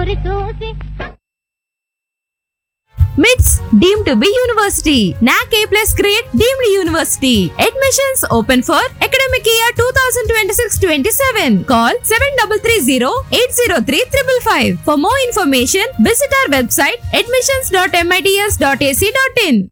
గురి చూసి మిట్స్ deem to be university NAAC A plus grade deemed university admissions open for academic year two thousand twenty six twenty seven call seven double three zero eight zero three triple five for more information visit our website admissions dot MITS dot AC dot in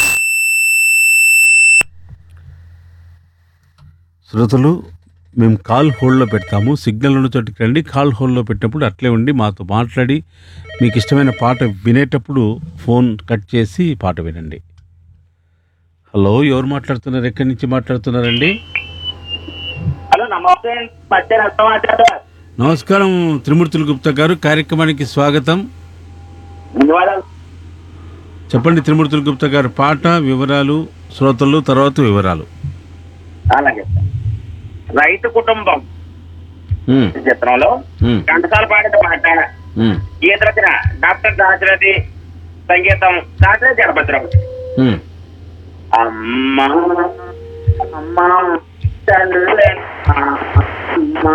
శ్రోతలు మేము call హోల్డ్లో పెడతాము signal ఉన్న చోటికి రండి call హోల్డ్లో పెట్టినప్పుడు అట్లే ఉండి మాతో మాట్లాడి మీకు ఇష్టమైన పాట వినేటప్పుడు ఫోన్ కట్ చేసి పాట వినండి హలో ఎవరు మాట్లాడుతున్నారు ఎక్కడి నుంచి మాట్లాడుతున్నారండి హలో నమస్తే మధ్యాహ్నం అర్థం నమస్కారం త్రిమూర్తులు గుప్తా గారు కార్యక్రమానికి స్వాగతం ధన్యవాదాలు చెప్పండి త్రిమూర్తులు గుప్తా గారు పాట వివరాలు శ్రోతలు తర్వాత వివరాలు అలాగే సార్. రైతు కుటుంబం ఉమ్, చిత్రంలో ఉమ్, ఘంటసాల పాడిన పాట ఉమ్, గీత రచన డాక్టర్ దాశరథి సంగీతం దాశరథి జలభద్రం ఉమ్. అమ్మా అమ్మా తల్లి అమ్మా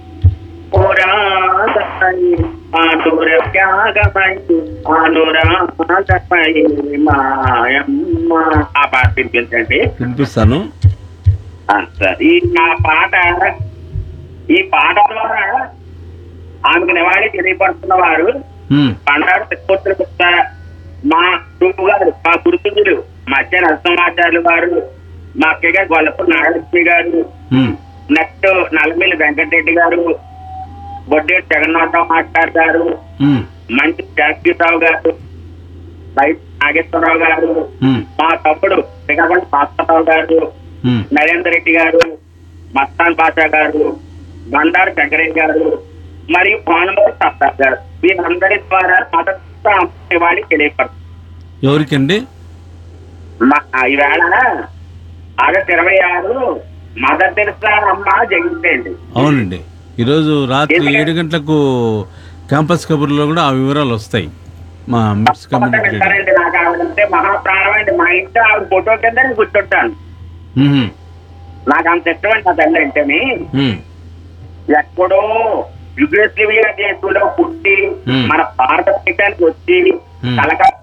పురాతనై ఆనుర త్యాగమై అనురాగమై మాయమ్మ ఆ పాట వినిపించండి వినిపిస్తాను ఆ, సార్ ఈ ఆ పాట ఈ పాట ద్వారా ఆమెకు నివాళి తెలియపడుతున్న వారు ఉమ్, పండారు తిరుపతులు గుప్త మా గురువు గారు మా గురుతులు మధ్య నరసింహాచార్యులు గారు మా అక్కయ్య గారు గొల్లపూడి నాగలక్ష్మి గారు ఉమ్, నెక్స్ట్ నల్లమిల్లి వెంకటరెడ్డి గారు బొడ్డేటి జగన్నాథరావు మాస్టర్ గారు ఉమ్, మంచి శాస్త్రిరావు గారు బయట నాగేశ్వరరావు గారు ఉమ్, మా తమ్ముడు శ్రీకాకుళం భాస్కరరావు గారు ఉమ్. నరేందర్ రెడ్డి గారు మస్తాన్ బాషా గారు బండారు శంకరయ్య గారు మరియు భానుమతి సత్తార్ గారు వీరందరి ద్వారా మత ఇవాళ తెలియపడుతుంది ఎవరికండి మా- ఈవేళ ఆగస్టు ఇరవై ఆరు మదర్ తెరిసా అమ్మ జయంతి అవునండి ఈరోజు రాత్రి ఏడు గంటలకు క్యాంపస్ కబుర్లో కూడా ఆ వివరాలు వస్తాయి మా మిట్స్ కమ్యూనిటీ వింటారండి నాకు ఆవిడంటే మహాప్రాణం అండి మా ఇంట్లో ఆవిడ ఫోటో కింద నేను కూర్చుంటాను ఉహుం, నాకు అంత ఇష్టం అండి ఆ తల్లి అంటేని ఉమ్, ఎక్కడో యుగస్లివియా దేశంలో పుట్టి Hmm. మన భారతదేశానికి వచ్చి Hmm. కలకత్తా